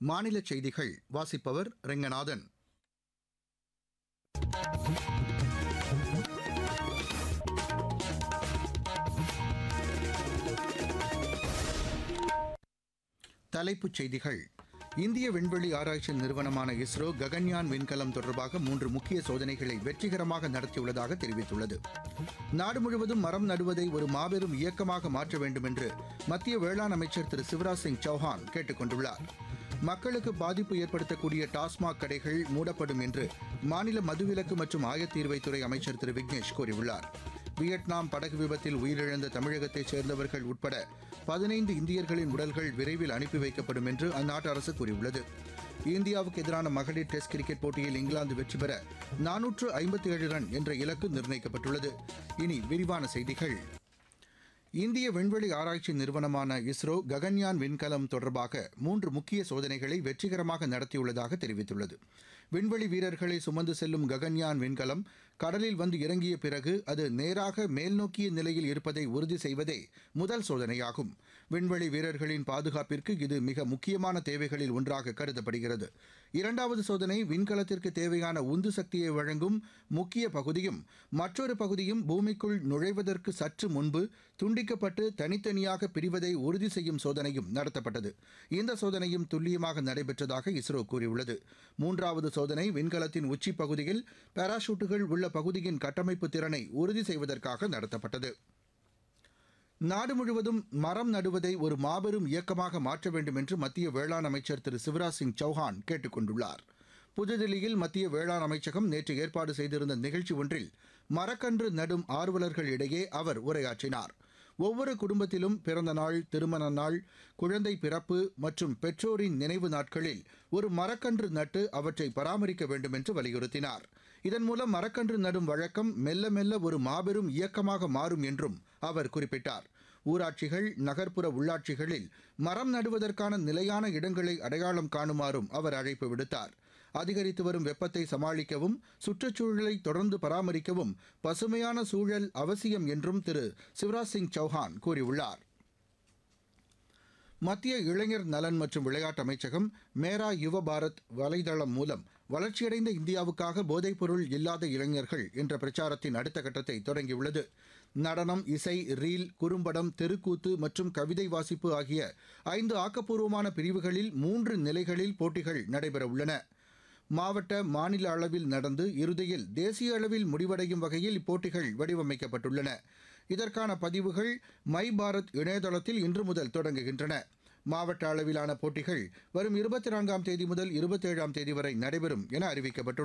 மாநில செய்திகள் வாசிப்பவர் ரெங்கநாதன் தலைப்புச் செய்திகள் இந்திய விண்வெளி ஆராய்ச்சி நிறுவனமான இஸ்ரோ ககன்யான் விண்கலம் தொடர்பாக மூன்று முக்கிய சோதனைகளை வெற்றிகரமாக நடத்தியுள்ளதாக தெரிவித்துள்ளது நாடு முழுவதும் மரம் நடுவதை ஒரு மாபெரும் இயக்கமாக மாற்ற வேண்டும் என்று மத்திய வேளாண் அமைச்சர் திரு சிவராஜ் சிங் சௌஹான் கேட்டுக் கொண்டுள்ளார் மக்களுக்கு பாதிப்பு ஏற்படுத்தக்கூடிய டாஸ்மாக் கடைகள் மூடப்படும் என்று மாநில மதுவிலக்கு மற்றும் ஆயத்தீர்வைத்துறை அமைச்சர் திரு விக்னேஷ் கூறியுள்ளார் வியட்நாம் படகு விபத்தில் உயிரிழந்த தமிழகத்தைச் சேர்ந்தவர்கள் உட்பட பதினைந்து இந்தியர்களின் உடல்கள் விரைவில் அனுப்பி வைக்கப்படும் என்று அந்நாட்டு அரசு கூறியுள்ளது இந்தியாவுக்கு எதிரான மகளிர் டெஸ்ட் கிரிக்கெட் போட்டியில் இங்கிலாந்து வெற்றி பெற நானூற்று ஐம்பத்தி ஏழு ரன் என்ற இலக்கு நிர்ணயிக்கப்பட்டுள்ளது இனி விரிவான செய்திகள் இந்திய விண்வெளி ஆராய்ச்சி நிறுவனமான இஸ்ரோ ககன்யான் விண்கலம் தொடர்பாக மூன்று முக்கிய சோதனைகளை வெற்றிகரமாக நடத்தியுள்ளதாக தெரிவித்துள்ளது விண்வெளி வீரர்களை சுமந்து செல்லும் ககன்யான் விண்கலம் கடலில் வந்து இறங்கிய பிறகு அது நேராக மேல்நோக்கிய நிலையில் இருப்பதை உறுதி செய்வதே முதல் சோதனையாகும் விண்வெளி வீரர்களின் பாதுகாப்பிற்கு இது மிக முக்கியமான தேவைகளில் ஒன்றாக கருதப்படுகிறது இரண்டாவது சோதனை விண்கலத்திற்கு தேவையான உந்து சக்தியை வழங்கும் முக்கிய பகுதியும் மற்றொரு பகுதியும் பூமிக்குள் நுழைவதற்கு சற்று முன்பு துண்டிக்கப்பட்டு தனித்தனியாக பிரிவதை உறுதி செய்யும் சோதனையும் நடத்தப்பட்டது இந்த சோதனையும் துல்லியமாக நடைபெற்றதாக இஸ்ரோ கூறியுள்ளது மூன்றாவது சோதனை விண்கலத்தின் உச்சி பகுதியில் பாராசூட்டுகள் உள்ள பகுதியின் கட்டமைப்பு திறனை உறுதி செய்வதற்காக நடத்தப்பட்டது நாடு முழுவதும் மரம் நடுவதை ஒரு மாபெரும் இயக்கமாக மாற்ற வேண்டும் என்று மத்திய வேளாண் அமைச்சர் திரு சிவராஜ் சிங் சௌஹான் கேட்டுக் கொண்டுள்ளார் புதுதில்லியில் மத்திய வேளாண் அமைச்சகம் நேற்று ஏற்பாடு செய்திருந்த நிகழ்ச்சி ஒன்றில் மரக்கன்று நடும் ஆர்வலர்கள் இடையே அவர் உரையாற்றினார் ஒவ்வொரு குடும்பத்திலும் பிறந்த நாள் திருமண நாள் குழந்தை பிறப்பு மற்றும் பெற்றோரின் நினைவு நாட்களில் ஒரு மரக்கன்று நட்டு அவற்றை பராமரிக்க வேண்டும் என்று வலியுறுத்தினார் இதன் மூலம் மரக்கன்று நடும் வழக்கம் மெல்ல மெல்ல ஒரு மாபெரும் இயக்கமாக மாறும் என்றும் அவர் குறிப்பிட்டார் ஊராட்சிகள் நகர்ப்புற உள்ளாட்சிகளில் மரம் நடுவதற்கான நிலையான இடங்களை அடையாளம் காணுமாறும் அவர் அழைப்பு விடுத்தார் அதிகரித்து வரும் வெப்பத்தை சமாளிக்கவும் சுற்றுச்சூழலை தொடர்ந்து பராமரிக்கவும் பசுமையான சூழல் அவசியம் என்றும் திரு சிவராஜ் சிங் சௌஹான் கூறியுள்ளார் மத்திய இளைஞர் நலன் மற்றும் விளையாட்டு அமைச்சகம் மேரா யுவ பாரத் வலைதளம் மூலம் வளர்ச்சியடைந்த இந்தியாவுக்காக போதைப்பொருள் இல்லாத இளைஞர்கள் என்ற பிரச்சாரத்தின் அடுத்த கட்டத்தை தொடங்கியுள்ளது நடனம் இசை ரீல் குறும்படம் தெருக்கூத்து மற்றும் கவிதை வாசிப்பு ஆகிய ஐந்து ஆக்கப்பூர்வமான பிரிவுகளில் மூன்று நிலைகளில் போட்டிகள் நடைபெறவுள்ளன மாவட்ட மாநில அளவில் நடந்து இறுதியில் தேசிய அளவில் முடிவடையும் வகையில் இப்போட்டிகள் வடிவமைக்கப்பட்டுள்ளன இதற்கான பதிவுகள் மை பாரத் இணையதளத்தில் இன்று முதல் தொடங்குகின்றன மாவட்ட அளவிலான போட்டிகள் வரும் இருபத்தி நான்காம் தேதி முதல் இருபத்தேழாம் தேதி வரை நடைபெறும் என அறிவிக்கப்பட்டுள்ளது